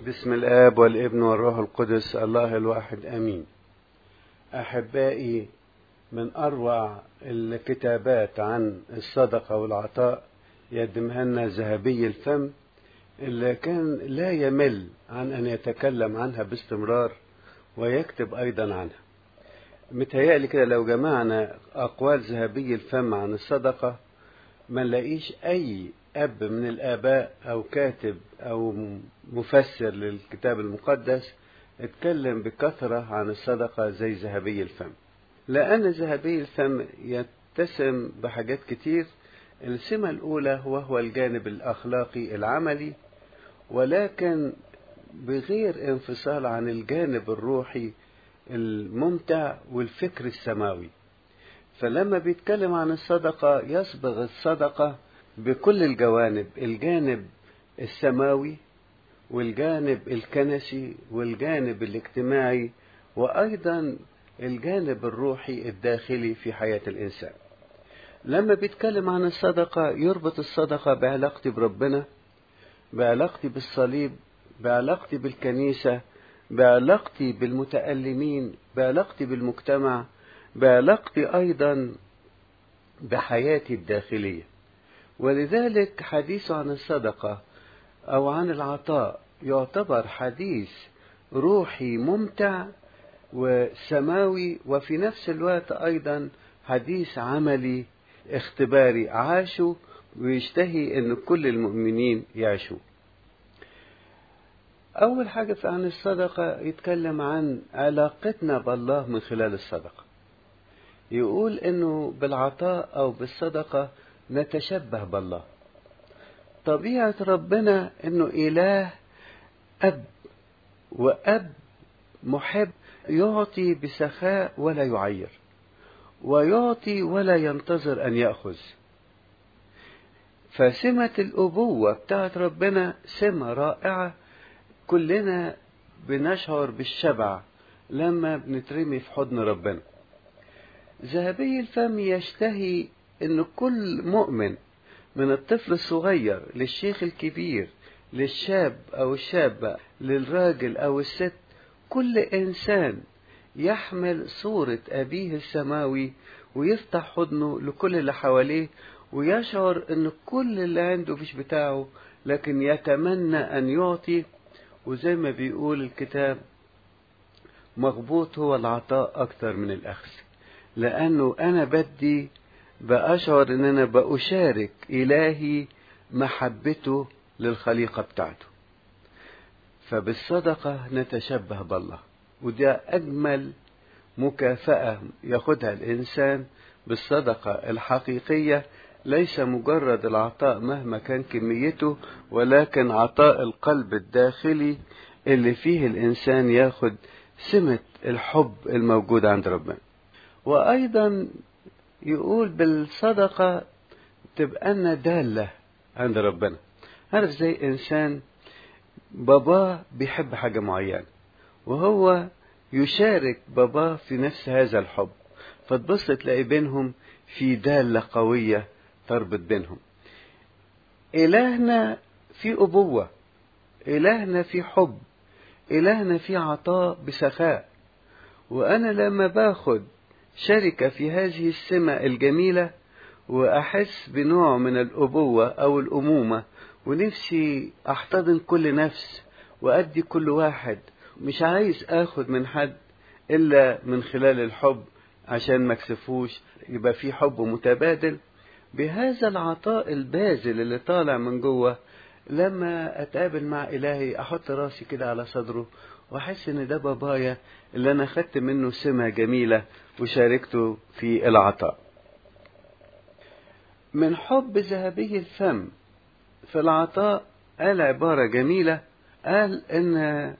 بسم الآب والابن والروح القدس الله الواحد أمين أحبائي من أروع الكتابات عن الصدقة والعطاء يقدمها لنا ذهبي الفم اللي كان لا يمل عن أن يتكلم عنها باستمرار ويكتب أيضا عنها متهيألي كده لو جمعنا أقوال ذهبي الفم عن الصدقة ما نلاقيش أي أب من الآباء أو كاتب أو مفسر للكتاب المقدس اتكلم بكثرة عن الصدقة زي ذهبي الفم لأن ذهبي الفم يتسم بحاجات كتير السمة الأولى وهو الجانب الأخلاقي العملي ولكن بغير انفصال عن الجانب الروحي الممتع والفكر السماوي فلما بيتكلم عن الصدقة يصبغ الصدقة بكل الجوانب الجانب السماوي والجانب الكنسي والجانب الاجتماعي وأيضا الجانب الروحي الداخلي في حياة الإنسان لما بيتكلم عن الصدقة يربط الصدقة بعلاقتي بربنا بعلاقتي بالصليب بعلاقتي بالكنيسة بعلاقتي بالمتألمين بعلاقتي بالمجتمع بعلاقتي أيضا بحياتي الداخلية ولذلك حديث عن الصدقة أو عن العطاء يعتبر حديث روحي ممتع وسماوي وفي نفس الوقت أيضا حديث عملي اختباري عاشوا ويشتهي أن كل المؤمنين يعيشوا أول حاجة عن الصدقة يتكلم عن علاقتنا بالله من خلال الصدقة يقول أنه بالعطاء أو بالصدقة نتشبه بالله طبيعة ربنا أنه إله أب وأب محب يعطي بسخاء ولا يعير ويعطي ولا ينتظر أن يأخذ فسمة الأبوة بتاعت ربنا سمة رائعة كلنا بنشعر بالشبع لما بنترمي في حضن ربنا ذهبي الفم يشتهي ان كل مؤمن من الطفل الصغير للشيخ الكبير للشاب او الشابة للراجل او الست كل انسان يحمل صورة ابيه السماوي ويفتح حضنه لكل اللي حواليه ويشعر ان كل اللي عنده مش بتاعه لكن يتمنى ان يعطي وزي ما بيقول الكتاب مغبوط هو العطاء اكتر من الاخذ لانه انا بدي بأشعر ان انا بأشارك الهي محبته للخليقة بتاعته فبالصدقة نتشبه بالله وده اجمل مكافأة ياخدها الانسان بالصدقة الحقيقية ليس مجرد العطاء مهما كان كميته ولكن عطاء القلب الداخلي اللي فيه الانسان ياخد سمة الحب الموجود عند ربنا وايضا يقول بالصدقة تبقى لنا دالة عند ربنا عارف زي إنسان باباه بيحب حاجة معينة وهو يشارك باباه في نفس هذا الحب فتبص تلاقي بينهم في دالة قوية تربط بينهم إلهنا في أبوة إلهنا في حب إلهنا في عطاء بسخاء وأنا لما باخد شركة في هذه السمة الجميلة وأحس بنوع من الأبوة أو الأمومة ونفسي أحتضن كل نفس وأدي كل واحد مش عايز أخد من حد إلا من خلال الحب عشان ما اكسفوش يبقى في حب متبادل بهذا العطاء البازل اللي طالع من جوه لما اتقابل مع الهي احط راسي كده على صدره واحس ان ده بابايا اللي انا خدت منه سمة جميلة وشاركته في العطاء من حب ذهبي الفم في العطاء قال عبارة جميلة قال ان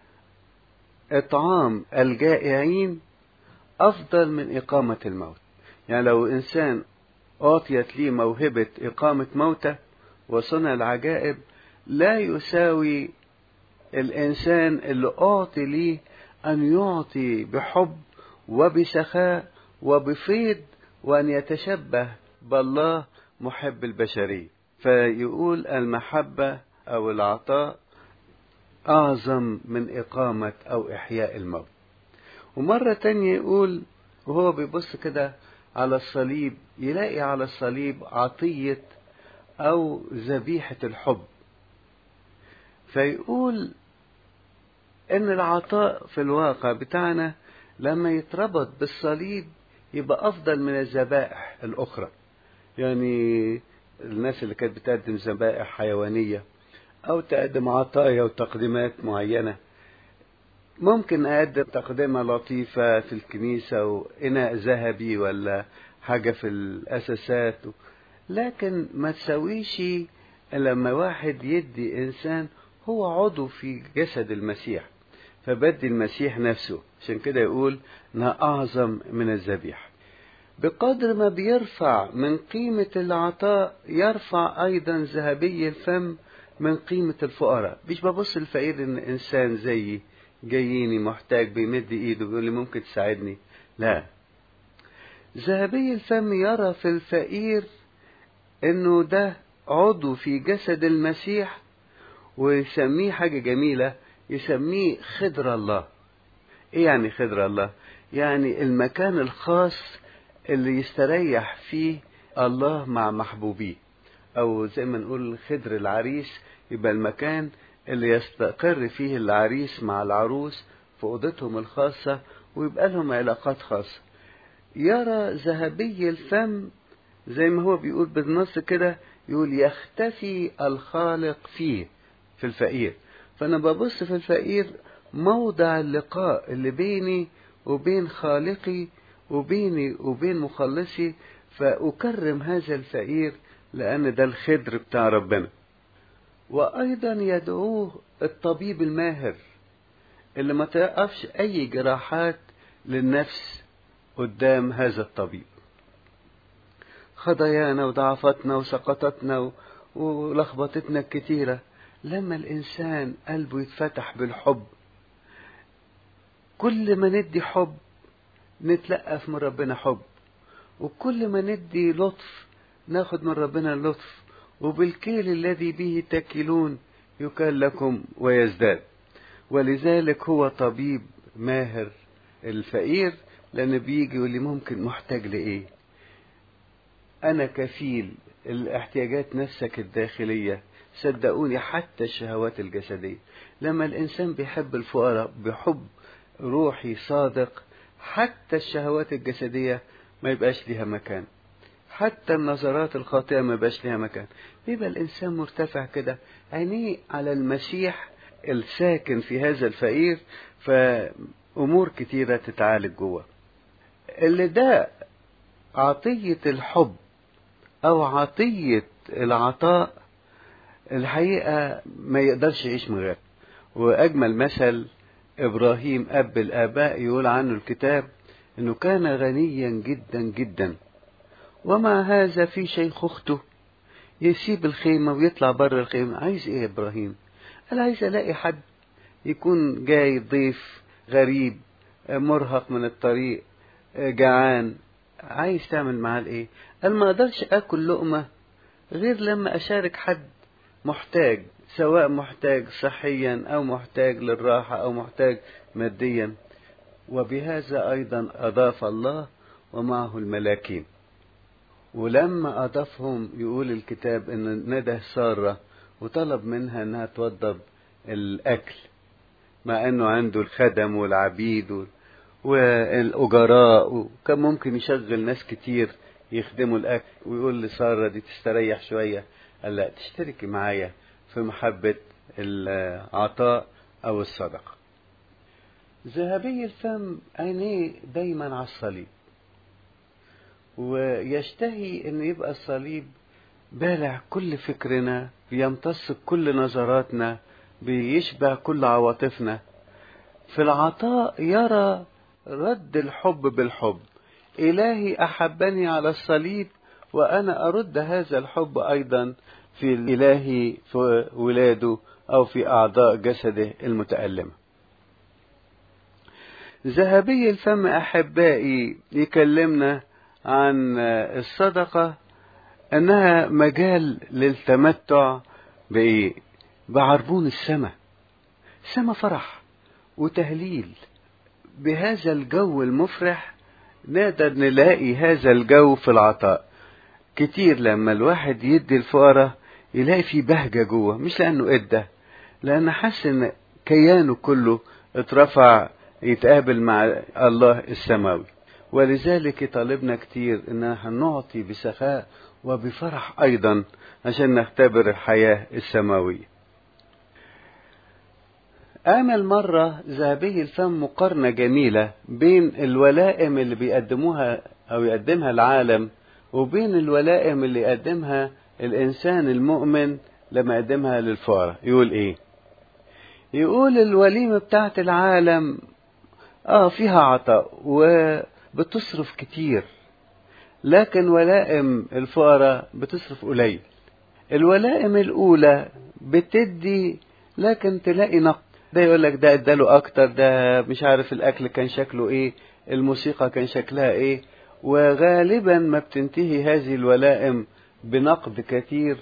اطعام الجائعين افضل من اقامة الموت يعني لو انسان اعطيت لي موهبة اقامة موتى وصنع العجائب لا يساوي الإنسان اللي أعطي ليه أن يعطي بحب وبسخاء وبفيض وأن يتشبه بالله محب البشرية فيقول المحبة أو العطاء أعظم من إقامة أو إحياء الموت ومرة تانية يقول وهو بيبص كده على الصليب يلاقي على الصليب عطية أو ذبيحة الحب فيقول إن العطاء في الواقع بتاعنا لما يتربط بالصليب يبقى أفضل من الذبائح الأخرى يعني الناس اللي كانت بتقدم ذبائح حيوانية أو تقدم عطايا وتقديمات معينة ممكن أقدم تقدمة لطيفة في الكنيسة وإناء ذهبي ولا حاجة في الأساسات لكن ما تسويش لما واحد يدي إنسان هو عضو في جسد المسيح فبدي المسيح نفسه عشان كده يقول انها اعظم من الذبيحه بقدر ما بيرفع من قيمة العطاء يرفع أيضا ذهبي الفم من قيمة الفقراء مش ببص الفقير إن إنسان زيي جاييني محتاج بيمد إيده بيقول لي ممكن تساعدني لا ذهبي الفم يرى في الفقير إنه ده عضو في جسد المسيح ويسميه حاجة جميلة يسميه خدر الله ايه يعني خدر الله يعني المكان الخاص اللي يستريح فيه الله مع محبوبيه او زي ما نقول خدر العريس يبقى المكان اللي يستقر فيه العريس مع العروس في اوضتهم الخاصة ويبقى لهم علاقات خاصة يرى ذهبي الفم زي ما هو بيقول بالنص كده يقول يختفي الخالق فيه في الفقير فأنا ببص في الفقير موضع اللقاء اللي بيني وبين خالقي وبيني وبين مخلصي فأكرم هذا الفقير لأن ده الخدر بتاع ربنا وأيضا يدعوه الطبيب الماهر اللي ما تقفش أي جراحات للنفس قدام هذا الطبيب خطايانا وضعفاتنا وسقطتنا ولخبطتنا الكتيره لما الإنسان قلبه يتفتح بالحب كل ما ندي حب نتلقف من ربنا حب وكل ما ندي لطف ناخد من ربنا اللطف وبالكيل الذي به تكلون يكال لكم ويزداد ولذلك هو طبيب ماهر الفقير لأن بيجي يقول لي ممكن محتاج لإيه أنا كفيل الاحتياجات نفسك الداخلية صدقوني حتى الشهوات الجسدية لما الإنسان بيحب الفقراء بحب روحي صادق حتى الشهوات الجسدية ما يبقاش ليها مكان حتى النظرات الخاطئة ما يبقاش ليها مكان بيبقى الإنسان مرتفع كده عينيه على المسيح الساكن في هذا الفقير فأمور كتيرة تتعالج جوه اللي ده عطية الحب أو عطية العطاء الحقيقة ما يقدرش يعيش من غيره وأجمل مثل إبراهيم أب الآباء يقول عنه الكتاب إنه كان غنيا جدا جدا ومع هذا في شيخوخته يسيب الخيمة ويطلع بره الخيمة عايز إيه يا إبراهيم؟ قال عايز ألاقي حد يكون جاي ضيف غريب مرهق من الطريق جعان عايز تعمل معاه الايه قال ما اقدرش اكل لقمه غير لما اشارك حد محتاج سواء محتاج صحيا او محتاج للراحه او محتاج ماديا وبهذا ايضا اضاف الله ومعه الملاكين ولما اضافهم يقول الكتاب ان نده ساره وطلب منها انها توضب الاكل مع انه عنده الخدم والعبيد والاجراء وكان ممكن يشغل ناس كتير يخدموا الاكل ويقول لساره دي تستريح شويه قال لا تشتركي معايا في محبه العطاء او الصدقه ذهبي الفم عينيه دايما على الصليب ويشتهي ان يبقى الصليب بالع كل فكرنا بيمتص كل نظراتنا بيشبع كل عواطفنا في العطاء يرى رد الحب بالحب إلهي أحبني على الصليب وأنا أرد هذا الحب أيضا في إلهي في ولاده أو في أعضاء جسده المتألمة ذهبي الفم أحبائي يكلمنا عن الصدقة أنها مجال للتمتع بإيه؟ بعربون السماء سما فرح وتهليل بهذا الجو المفرح نقدر نلاقي هذا الجو في العطاء كتير لما الواحد يدي الفقراء يلاقي في بهجة جوه مش لأنه ادى لأن حس إن كيانه كله اترفع يتقابل مع الله السماوي ولذلك يطالبنا كتير إن هنعطي بسخاء وبفرح أيضا عشان نختبر الحياة السماوية آمل مرة ذهبي الفم مقارنة جميلة بين الولائم اللي بيقدموها أو يقدمها العالم وبين الولائم اللي يقدمها الإنسان المؤمن لما يقدمها للفقراء يقول إيه؟ يقول الوليمة بتاعت العالم آه فيها عطاء وبتصرف كتير لكن ولائم الفقراء بتصرف قليل الولائم الأولى بتدي لكن تلاقي نقد ده يقول لك ده اداله اكتر ده مش عارف الاكل كان شكله ايه الموسيقى كان شكلها ايه وغالبا ما بتنتهي هذه الولائم بنقد كثير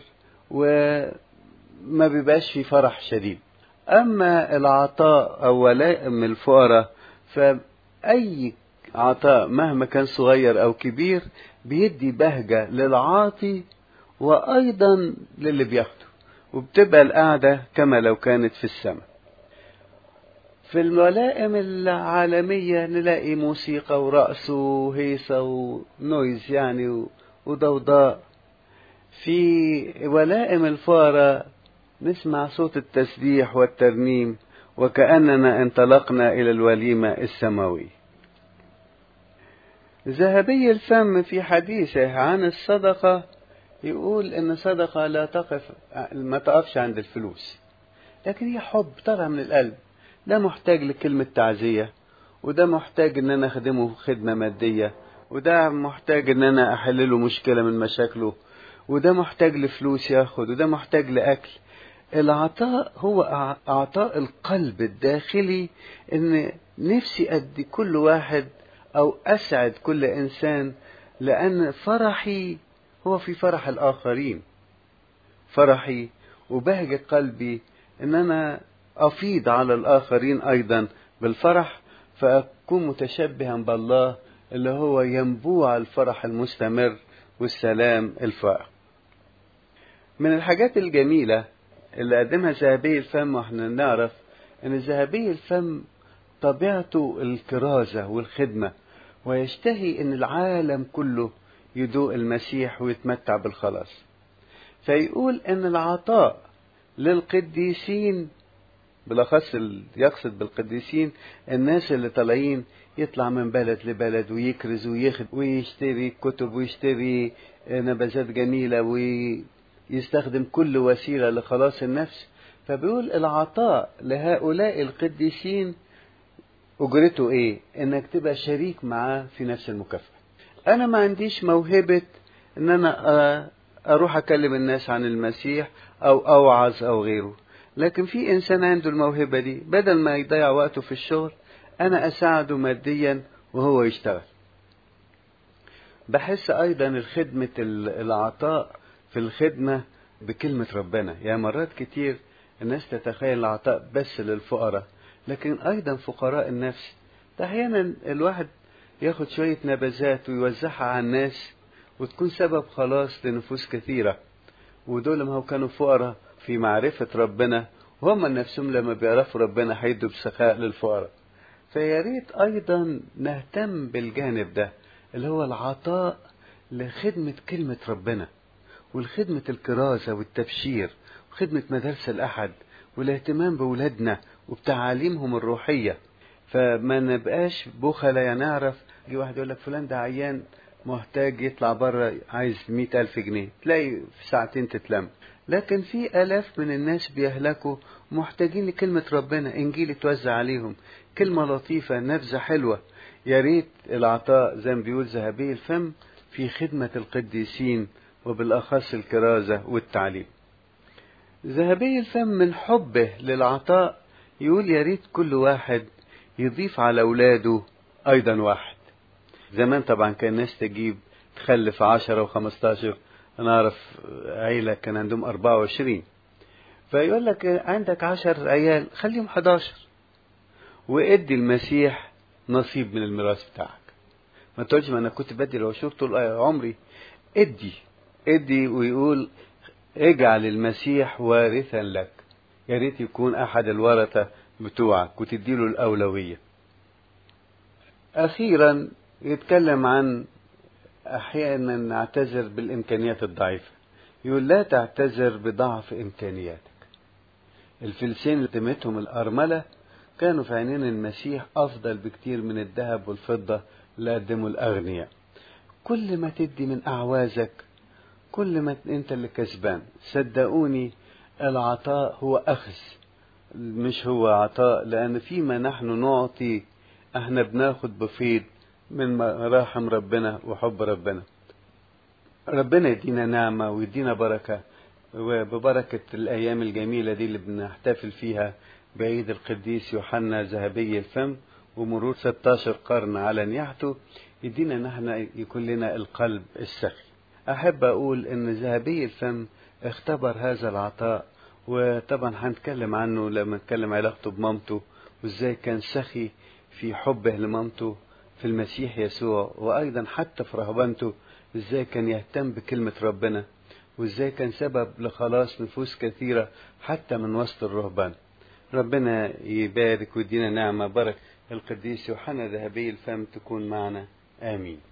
وما بيبقاش في فرح شديد اما العطاء او ولائم الفقراء فاي عطاء مهما كان صغير او كبير بيدي بهجة للعاطي وايضا للي بياخده وبتبقى القعدة كما لو كانت في السماء في الولائم العالمية نلاقي موسيقى ورقص وهيصة ونويز يعني وضوضاء في ولائم الفارة نسمع صوت التسبيح والترنيم وكأننا انطلقنا إلى الوليمة السماوية ذهبي الفم في حديثه عن الصدقة يقول إن الصدقة لا تقف ما تقفش عند الفلوس لكن هي حب طالع من القلب ده محتاج لكلمة تعزية وده محتاج ان انا اخدمه خدمة مادية وده محتاج ان انا احل له مشكلة من مشاكله وده محتاج لفلوس ياخد وده محتاج لاكل العطاء هو اعطاء القلب الداخلي ان نفسي ادي كل واحد او اسعد كل انسان لان فرحي هو في فرح الاخرين فرحي وبهجة قلبي ان انا أفيض على الآخرين أيضا بالفرح فأكون متشبها بالله اللي هو ينبوع الفرح المستمر والسلام الفائق من الحاجات الجميلة اللي قدمها ذهبي الفم واحنا نعرف ان ذهبي الفم طبيعته الكرازة والخدمة ويشتهي ان العالم كله يدوق المسيح ويتمتع بالخلاص فيقول ان العطاء للقديسين بالاخص يقصد بالقديسين الناس اللي طالعين يطلع من بلد لبلد ويكرز ويخد ويشتري كتب ويشتري نبذات جميلة ويستخدم كل وسيلة لخلاص النفس فبيقول العطاء لهؤلاء القديسين أجرته إيه؟ إنك تبقى شريك معاه في نفس المكافأة. أنا ما عنديش موهبة إن أنا أروح أكلم الناس عن المسيح أو أوعظ أو غيره. لكن في انسان عنده الموهبه دي بدل ما يضيع وقته في الشغل انا اساعده ماديا وهو يشتغل بحس ايضا الخدمه العطاء في الخدمه بكلمه ربنا يعني مرات كتير الناس تتخيل العطاء بس للفقراء لكن ايضا فقراء النفس ده احيانا الواحد ياخد شويه نبذات ويوزعها على الناس وتكون سبب خلاص لنفوس كثيره ودول ما هو كانوا فقراء في معرفة ربنا وهم نفسهم لما بيعرفوا ربنا هيدوا بسخاء للفقراء فيا ريت أيضا نهتم بالجانب ده اللي هو العطاء لخدمة كلمة ربنا والخدمة الكرازة والتبشير وخدمة مدارس الأحد والاهتمام بولادنا وبتعاليمهم الروحية فما نبقاش بخلة يعني نعرف يجي واحد يقول لك فلان ده عيان محتاج يطلع بره عايز مئة ألف جنيه تلاقي في ساعتين تتلم لكن في آلاف من الناس بيهلكوا محتاجين لكلمة ربنا إنجيل يتوزع عليهم كلمة لطيفة نبذة حلوة يا ريت العطاء زي ما بيقول ذهبي الفم في خدمة القديسين وبالأخص الكرازة والتعليم ذهبي الفم من حبه للعطاء يقول يا ريت كل واحد يضيف على أولاده أيضا واحد زمان طبعا كان الناس تجيب تخلف عشرة وخمستاشر أنا أعرف عيلة كان عندهم أربعة وعشرين فيقول لك عندك عشر عيال خليهم 11 وادي المسيح نصيب من الميراث بتاعك ما تقولش ما انا كنت بدي العشور طول عمري ادي ادي ويقول اجعل المسيح وارثا لك يا ريت يكون احد الورثه بتوعك وتديله الاولويه اخيرا يتكلم عن احيانا نعتذر بالامكانيات الضعيفه يقول لا تعتذر بضعف امكانياتك الفلسين اللي تمتهم الارمله كانوا في عينين المسيح افضل بكتير من الذهب والفضه اللي قدموا الاغنياء كل ما تدي من اعوازك كل ما انت اللي كسبان صدقوني العطاء هو اخذ مش هو عطاء لان فيما نحن نعطي احنا بناخد بفيض من مراحم ربنا وحب ربنا ربنا يدينا نعمة ويدينا بركة وببركة الأيام الجميلة دي اللي بنحتفل فيها بعيد القديس يوحنا ذهبي الفم ومرور 16 قرن على نياحته يدينا نحن يكون لنا القلب السخي أحب أقول إن ذهبي الفم اختبر هذا العطاء وطبعا هنتكلم عنه لما نتكلم علاقته بمامته وازاي كان سخي في حبه لمامته في المسيح يسوع وأيضا حتى في رهبنته ازاي كان يهتم بكلمة ربنا وازاي كان سبب لخلاص نفوس كثيرة حتى من وسط الرهبان ربنا يبارك ويدينا نعمة بركة القديس يوحنا ذهبي الفم تكون معنا آمين